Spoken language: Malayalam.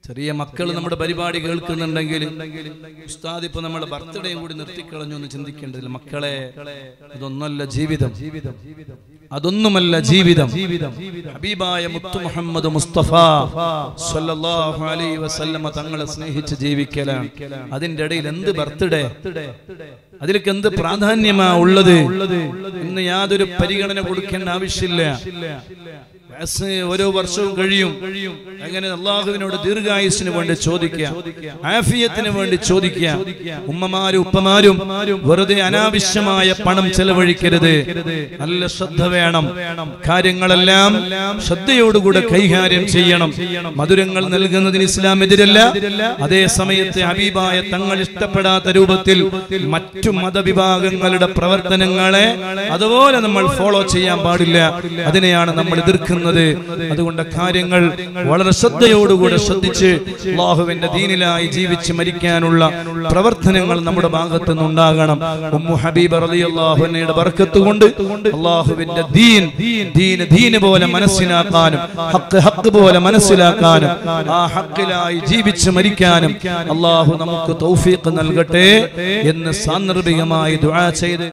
ചെറിയ മക്കൾ നമ്മുടെ പരിപാടി കേൾക്കുന്നുണ്ടെങ്കിൽ ഉസ്താദ് ഇപ്പൊ നമ്മുടെ ബർത്ത്ഡേയും കൂടി നിർത്തിക്കളഞ്ഞു എന്ന് ചിന്തിക്കേണ്ടതില്ല മക്കളെ അതൊന്നല്ല ജീവിതം അതൊന്നുമല്ല ജീവിതം ഹബീബായ മുത്തു മുഹമ്മദ് മുസ്തഫ സല്ലല്ലാഹു അലൈഹി വസല്ലമ തങ്ങളെ സ്നേഹിച്ച് ജീവിക്കലാണ് അതിന്റെ ഇടയിൽ എന്ത് ബർത്ത്ഡേ അതിലേക്ക് എന്ത് പ്രാധാന്യമാ ഉള്ളത് ഇന്ന് യാതൊരു പരിഗണന കൊടുക്കേണ്ട ആവശ്യമില്ല വയസ്സ് ഓരോ വർഷവും കഴിയും അങ്ങനെ അള്ളാഹുവിനോട് ദീർഘായുസിന് വേണ്ടി ചോദിക്കുക ആഫിയത്തിന് വേണ്ടി ചോദിക്കുക ഉമ്മമാരും ഉപ്പമാരും വെറുതെ അനാവശ്യമായ പണം ചെലവഴിക്കരുത് നല്ല ശ്രദ്ധ വേണം കാര്യങ്ങളെല്ലാം ശ്രദ്ധയോടുകൂടെ കൈകാര്യം ചെയ്യണം മധുരങ്ങൾ നൽകുന്നതിന് ഇസ്ലാം എതിരല്ല അതേ സമയത്ത് ഹബീബായ തങ്ങൾ ഇഷ്ടപ്പെടാത്ത രൂപത്തിൽ മറ്റു മതവിഭാഗങ്ങളുടെ പ്രവർത്തനങ്ങളെ അതുപോലെ നമ്മൾ ഫോളോ ചെയ്യാൻ പാടില്ല അതിനെയാണ് നമ്മൾ എതിർക്കുന്നത് അതുകൊണ്ട് കാര്യങ്ങൾ വളരെ ശ്രദ്ധയോടുകൂടെ ശ്രദ്ധിച്ച് അള്ളാഹുവിന്റെ ദീനിലായി ജീവിച്ച് മരിക്കാനുള്ള പ്രവർത്തനങ്ങൾ നമ്മുടെ ഭാഗത്ത് നിന്നുണ്ടാകണം ഉമ്മു ഹബീബ് റളിയല്ലാഹുവിന്റെ ബർക്കത്ത് കൊണ്ട് അള്ളാഹുവിന്റെ ദീൻ ദീന് ദീന് പോലെ മനസ്സിലാക്കാനും ഹക്ക് ഹക്ക് പോലെ മനസ്സിലാക്കാനും ആ ഹക്കിലായി ജീവിച്ച് മരിക്കാനും അള്ളാഹു നമുക്ക് തൗഫീഖ് നൽകട്ടെ എന്ന് സാന്ദർഭികമായി ദുആ ചെയ്ത്